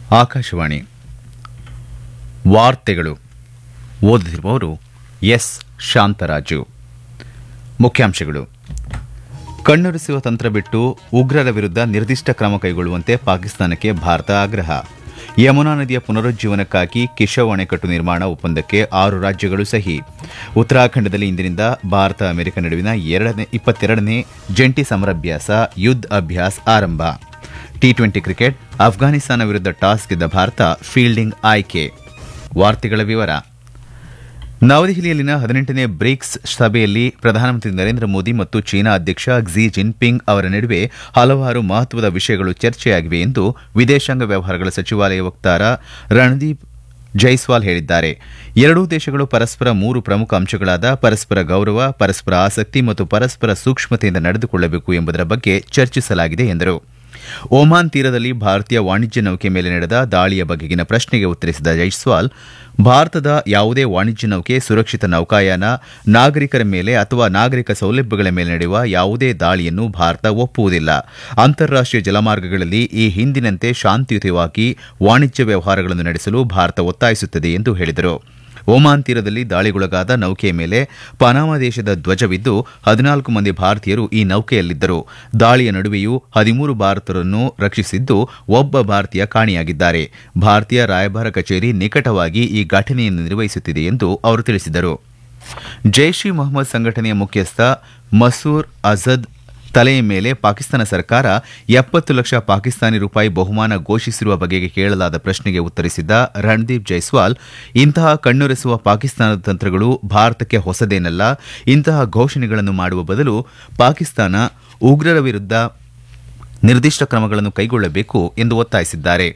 ಆಕಾಶವಾಣಿ ವಾರ್ತೆಗಳು ಓದುತ್ತಿರುವವರು ಎಸ್ ಶಾಂತರಾಜು ಮುಖ್ಯಾಂಶಗಳು ಕಣ್ಣೊರೆಸುವ ತಂತ್ರ ಬಿಟ್ಟು ಉಗ್ರರ ವಿರುದ್ಧ ನಿರ್ದಿಷ್ಟ ಕ್ರಮ ಕೈಗೊಳ್ಳುವಂತೆ ಪಾಕಿಸ್ತಾನಕ್ಕೆ ಭಾರತ ಆಗ್ರಹ ಯಮುನಾ ನದಿಯ ಪುನರುಜ್ಜೀವನಕ್ಕಾಗಿ ಕಿಶವ್ ಅಣೆಕಟ್ಟು ನಿರ್ಮಾಣ ಒಪ್ಪಂದಕ್ಕೆ ಆರು ರಾಜ್ಯಗಳು ಸಹಿ ಉತ್ತರಾಖಂಡದಲ್ಲಿ ಇಂದಿನಿಂದ ಭಾರತ ಅಮೆರಿಕ ನಡುವಿನ ಎರಡನೇ ಇಪ್ಪತ್ತೆರಡನೇ ಜಂಟಿ ಸಮರಾಭ್ಯಾಸ ಯುದ್ಧ ಅಭ್ಯಾಸ್ ಆರಂಭ ಟಿ ಟ್ವೆಂಟಿ ಕ್ರಿಕೆಟ್ ಅಫ್ಘಾನಿಸ್ತಾನ ವಿರುದ್ಧ ಟಾಸ್ ಗೆದ್ದ ಭಾರತ ಫೀಲ್ಡಿಂಗ್ ಆಯ್ಕೆ ವಾರ್ತೆಗಳ ವಿವರ ನವದೆಹಲಿಯಲ್ಲಿನ ಹದಿನೆಂಟನೇ ಬ್ರಿಕ್ಸ್ ಸಭೆಯಲ್ಲಿ ಪ್ರಧಾನಮಂತ್ರಿ ನರೇಂದ್ರ ಮೋದಿ ಮತ್ತು ಚೀನಾ ಅಧ್ಯಕ್ಷ ಕ್ಸಿ ಜಿನ್ಪಿಂಗ್ ಅವರ ನಡುವೆ ಹಲವಾರು ಮಹತ್ವದ ವಿಷಯಗಳು ಚರ್ಚೆಯಾಗಿವೆ ಎಂದು ವಿದೇಶಾಂಗ ವ್ಯವಹಾರಗಳ ಸಚಿವಾಲಯ ವಕ್ತಾರ ರಣದೀಪ್ ಜೈಸ್ವಾಲ್ ಹೇಳಿದ್ದಾರೆ ಎರಡೂ ದೇಶಗಳು ಪರಸ್ಪರ ಮೂರು ಪ್ರಮುಖ ಅಂಶಗಳಾದ ಪರಸ್ಪರ ಗೌರವ ಪರಸ್ಪರ ಆಸಕ್ತಿ ಮತ್ತು ಪರಸ್ಪರ ಸೂಕ್ಷ್ಮತೆಯಿಂದ ನಡೆದುಕೊಳ್ಳಬೇಕು ಎಂಬುದರ ಬಗ್ಗೆ ಚರ್ಚಿಸಲಾಗಿದೆ ಎಂದರು ಒಮಾನ್ ತೀರದಲ್ಲಿ ಭಾರತೀಯ ವಾಣಿಜ್ಯ ನೌಕೆ ಮೇಲೆ ನಡೆದ ದಾಳಿಯ ಬಗೆಗಿನ ಪ್ರಶ್ನೆಗೆ ಉತ್ತರಿಸಿದ ಜೈಸ್ವಾಲ್ ಭಾರತದ ಯಾವುದೇ ವಾಣಿಜ್ಯ ನೌಕೆ ಸುರಕ್ಷಿತ ನೌಕಾಯಾನ ನಾಗರಿಕರ ಮೇಲೆ ಅಥವಾ ನಾಗರಿಕ ಸೌಲಭ್ಯಗಳ ಮೇಲೆ ನಡೆಯುವ ಯಾವುದೇ ದಾಳಿಯನ್ನು ಭಾರತ ಒಪ್ಪುವುದಿಲ್ಲ ಅಂತಾರಾಷ್ಟೀಯ ಜಲಮಾರ್ಗಗಳಲ್ಲಿ ಈ ಹಿಂದಿನಂತೆ ಶಾಂತಿಯುತವಾಗಿ ವಾಣಿಜ್ಯ ವ್ಯವಹಾರಗಳನ್ನು ನಡೆಸಲು ಭಾರತ ಒತ್ತಾಯಿಸುತ್ತದೆ ಎಂದು ಹೇಳಿದರು ಒಮಾನ್ ತೀರದಲ್ಲಿ ದಾಳಿಗೊಳಗಾದ ನೌಕೆಯ ಮೇಲೆ ಪನಾಮ ದೇಶದ ಧ್ವಜವಿದ್ದು ಹದಿನಾಲ್ಕು ಮಂದಿ ಭಾರತೀಯರು ಈ ನೌಕೆಯಲ್ಲಿದ್ದರು ದಾಳಿಯ ನಡುವೆಯೂ ಹದಿಮೂರು ಭಾರತರನ್ನು ರಕ್ಷಿಸಿದ್ದು ಒಬ್ಬ ಭಾರತೀಯ ಕಾಣೆಯಾಗಿದ್ದಾರೆ ಭಾರತೀಯ ರಾಯಭಾರ ಕಚೇರಿ ನಿಕಟವಾಗಿ ಈ ಘಟನೆಯನ್ನು ನಿರ್ವಹಿಸುತ್ತಿದೆ ಎಂದು ಅವರು ತಿಳಿಸಿದರು ಜೈಷ್ ಇ ಮೊಹಮ್ಮದ್ ಸಂಘಟನೆಯ ಮುಖ್ಯಸ್ಥ ಮಸೂರ್ ಅಜದ್ ತಲೆಯ ಮೇಲೆ ಪಾಕಿಸ್ತಾನ ಸರ್ಕಾರ ಎಪ್ಪತ್ತು ಲಕ್ಷ ಪಾಕಿಸ್ತಾನಿ ರೂಪಾಯಿ ಬಹುಮಾನ ಘೋಷಿಸಿರುವ ಬಗೆಗೆ ಕೇಳಲಾದ ಪ್ರಶ್ನೆಗೆ ಉತ್ತರಿಸಿದ ರಣದೀಪ್ ಜೈಸ್ವಾಲ್ ಇಂತಹ ಕಣ್ಣೊರೆಸುವ ಪಾಕಿಸ್ತಾನದ ತಂತ್ರಗಳು ಭಾರತಕ್ಕೆ ಹೊಸದೇನಲ್ಲ ಇಂತಹ ಘೋಷಣೆಗಳನ್ನು ಮಾಡುವ ಬದಲು ಪಾಕಿಸ್ತಾನ ಉಗ್ರರ ವಿರುದ್ಧ ನಿರ್ದಿಷ್ಟ ಕ್ರಮಗಳನ್ನು ಕೈಗೊಳ್ಳಬೇಕು ಎಂದು ಒತ್ತಾಯಿಸಿದ್ದಾರೆ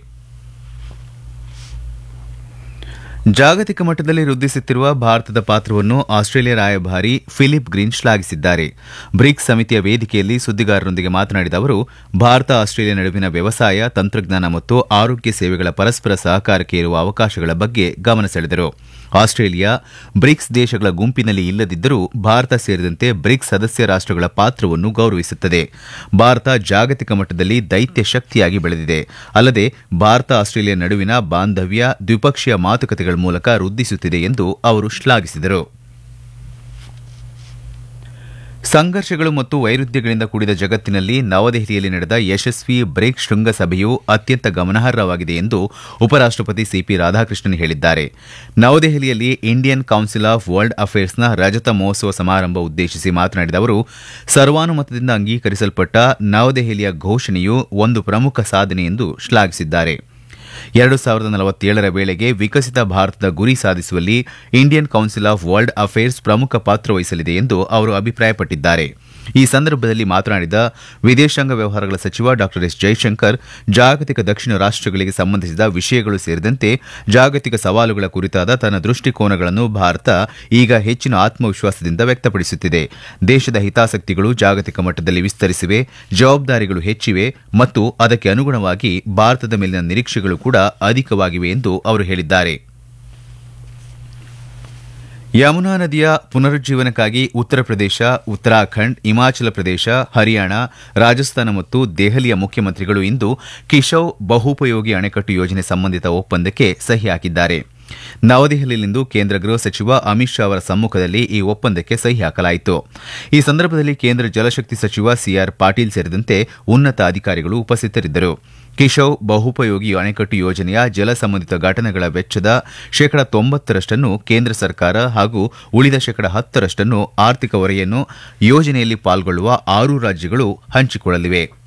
ಜಾಗತಿಕ ಮಟ್ಟದಲ್ಲಿ ವೃದ್ಧಿಸುತ್ತಿರುವ ಭಾರತದ ಪಾತ್ರವನ್ನು ಆಸ್ಟ್ರೇಲಿಯಾ ರಾಯಭಾರಿ ಫಿಲಿಪ್ ಗ್ರೀನ್ ಶ್ಲಾಘಿಸಿದ್ದಾರೆ ಬ್ರಿಕ್ಸ್ ಸಮಿತಿಯ ವೇದಿಕೆಯಲ್ಲಿ ಸುದ್ದಿಗಾರರೊಂದಿಗೆ ಮಾತನಾಡಿದ ಅವರು ಭಾರತ ಆಸ್ಟ್ರೇಲಿಯಾ ನಡುವಿನ ವ್ಯವಸಾಯ ತಂತ್ರಜ್ಞಾನ ಮತ್ತು ಆರೋಗ್ಯ ಸೇವೆಗಳ ಪರಸ್ಪರ ಸಹಕಾರಕ್ಕೆ ಇರುವ ಅವಕಾಶಗಳ ಬಗ್ಗೆ ಗಮನ ಸೆಳೆದರು ಆಸ್ಟ್ರೇಲಿಯಾ ಬ್ರಿಕ್ಸ್ ದೇಶಗಳ ಗುಂಪಿನಲ್ಲಿ ಇಲ್ಲದಿದ್ದರೂ ಭಾರತ ಸೇರಿದಂತೆ ಬ್ರಿಕ್ಸ್ ಸದಸ್ಯ ರಾಷ್ಟಗಳ ಪಾತ್ರವನ್ನು ಗೌರವಿಸುತ್ತದೆ ಭಾರತ ಜಾಗತಿಕ ಮಟ್ಟದಲ್ಲಿ ದೈತ್ಯ ಶಕ್ತಿಯಾಗಿ ಬೆಳೆದಿದೆ ಅಲ್ಲದೆ ಭಾರತ ಆಸ್ಟ್ರೇಲಿಯಾ ನಡುವಿನ ಬಾಂಧವ್ಯ ದ್ವಿಪಕ್ಷೀಯ ಮಾತುಕತೆಗಳ ಮೂಲಕ ವೃದ್ಧಿಸುತ್ತಿದೆ ಎಂದು ಅವರು ಶ್ಲಾಘಿಸಿದರು ಸಂಘರ್ಷಗಳು ಮತ್ತು ವೈರುಧ್ಯಗಳಿಂದ ಕೂಡಿದ ಜಗತ್ತಿನಲ್ಲಿ ನವದೆಹಲಿಯಲ್ಲಿ ನಡೆದ ಯಶಸ್ವಿ ಬ್ರೇಕ್ ಶೃಂಗಸಭೆಯು ಅತ್ಯಂತ ಗಮನಾರ್ಹವಾಗಿದೆ ಎಂದು ಉಪರಾಷ್ಟಪತಿ ಸಿಪಿ ರಾಧಾಕೃಷ್ಣನ್ ಹೇಳಿದ್ದಾರೆ ನವದೆಹಲಿಯಲ್ಲಿ ಇಂಡಿಯನ್ ಕೌನ್ಸಿಲ್ ಆಫ್ ವರ್ಲ್ಡ್ ಅಫೇರ್ಸ್ನ ರಜತ ಮಹೋತ್ಸವ ಸಮಾರಂಭ ಉದ್ದೇಶಿಸಿ ಮಾತನಾಡಿದ ಅವರು ಸರ್ವಾನುಮತದಿಂದ ಅಂಗೀಕರಿಸಲ್ಪಟ್ಟ ನವದೆಹಲಿಯ ಘೋಷಣೆಯು ಒಂದು ಪ್ರಮುಖ ಸಾಧನೆ ಎಂದು ಶ್ಲಾಘಿಸಿದ್ದಾರೆ ಎರಡು ಸಾವಿರದ ನಲವತ್ತೇಳರ ವೇಳೆಗೆ ವಿಕಸಿತ ಭಾರತದ ಗುರಿ ಸಾಧಿಸುವಲ್ಲಿ Indian Council of World Affairs ಪ್ರಮುಖ ಪಾತ್ರ ವಹಿಸಲಿದೆ ಎಂದು ಅವರು ಅಭಿಪ್ರಾಯಪಟ್ಟಿದ್ದಾರೆ ಈ ಸಂದರ್ಭದಲ್ಲಿ ಮಾತನಾಡಿದ ವಿದೇಶಾಂಗ ವ್ಯವಹಾರಗಳ ಸಚಿವ ಡಾ ಎಸ್ ಜೈಶಂಕರ್ ಜಾಗತಿಕ ದಕ್ಷಿಣ ರಾಷ್ಟಗಳಿಗೆ ಸಂಬಂಧಿಸಿದ ವಿಷಯಗಳು ಸೇರಿದಂತೆ ಜಾಗತಿಕ ಸವಾಲುಗಳ ಕುರಿತಾದ ತನ್ನ ದೃಷ್ಟಿಕೋನಗಳನ್ನು ಭಾರತ ಈಗ ಹೆಚ್ಚಿನ ಆತ್ಮವಿಶ್ವಾಸದಿಂದ ವ್ಯಕ್ತಪಡಿಸುತ್ತಿದೆ ದೇಶದ ಹಿತಾಸಕ್ತಿಗಳು ಜಾಗತಿಕ ಮಟ್ಟದಲ್ಲಿ ವಿಸ್ತರಿಸಿವೆ ಜವಾಬ್ದಾರಿಗಳು ಹೆಚ್ಚಿವೆ ಮತ್ತು ಅದಕ್ಕೆ ಅನುಗುಣವಾಗಿ ಭಾರತದ ಮೇಲಿನ ನಿರೀಕ್ಷೆಗಳು ಕೂಡ ಅಧಿಕವಾಗಿವೆ ಎಂದು ಅವರು ಹೇಳಿದ್ದಾರೆ ಯಮುನಾ ನದಿಯ ಪುನರುಜ್ಜೀವನಕ್ಕಾಗಿ ಉತ್ತರ ಪ್ರದೇಶ ಉತ್ತರಾಖಂಡ್ ಹಿಮಾಚಲ ಪ್ರದೇಶ ಹರಿಯಾಣ ರಾಜಸ್ಥಾನ ಮತ್ತು ದೆಹಲಿಯ ಮುಖ್ಯಮಂತ್ರಿಗಳು ಇಂದು ಕಿಶವ್ ಬಹುಪಯೋಗಿ ಅಣೆಕಟ್ಟು ಯೋಜನೆ ಸಂಬಂಧಿತ ಒಪ್ಪಂದಕ್ಕೆ ಸಹಿ ಹಾಕಿದ್ದಾರೆ ನವದೆಹಲಿಯಲ್ಲಿಂದು ಕೇಂದ್ರ ಗೃಹ ಸಚಿವ ಅಮಿತ್ ಶಾ ಅವರ ಸಮ್ಮುಖದಲ್ಲಿ ಈ ಒಪ್ಪಂದಕ್ಕೆ ಸಹಿ ಹಾಕಲಾಯಿತು ಈ ಸಂದರ್ಭದಲ್ಲಿ ಕೇಂದ್ರ ಜಲಶಕ್ತಿ ಸಚಿವ ಸಿಆರ್ ಪಾಟೀಲ್ ಸೇರಿದಂತೆ ಉನ್ನತ ಅಧಿಕಾರಿಗಳು ಉಪಸ್ಥಿತರಿದ್ದರು ಕಿಶವ್ ಬಹುಪಯೋಗಿ ಅಣೆಕಟ್ಟು ಯೋಜನೆಯ ಜಲ ಸಂಬಂಧಿತ ಘಟನೆಗಳ ವೆಚ್ಚದ ಶೇಕಡ ತೊಂಬತ್ತರಷ್ಟನ್ನು ಕೇಂದ್ರ ಸರ್ಕಾರ ಹಾಗೂ ಉಳಿದ ಶೇಕಡ ಹತ್ತರಷ್ಟನ್ನು ಆರ್ಥಿಕ ಹೊರೆಯನ್ನು ಯೋಜನೆಯಲ್ಲಿ ಪಾಲ್ಗೊಳ್ಳುವ ಆರು ರಾಜ್ಯಗಳು ಹಂಚಿಕೊಳ್ಳಲಿವೆ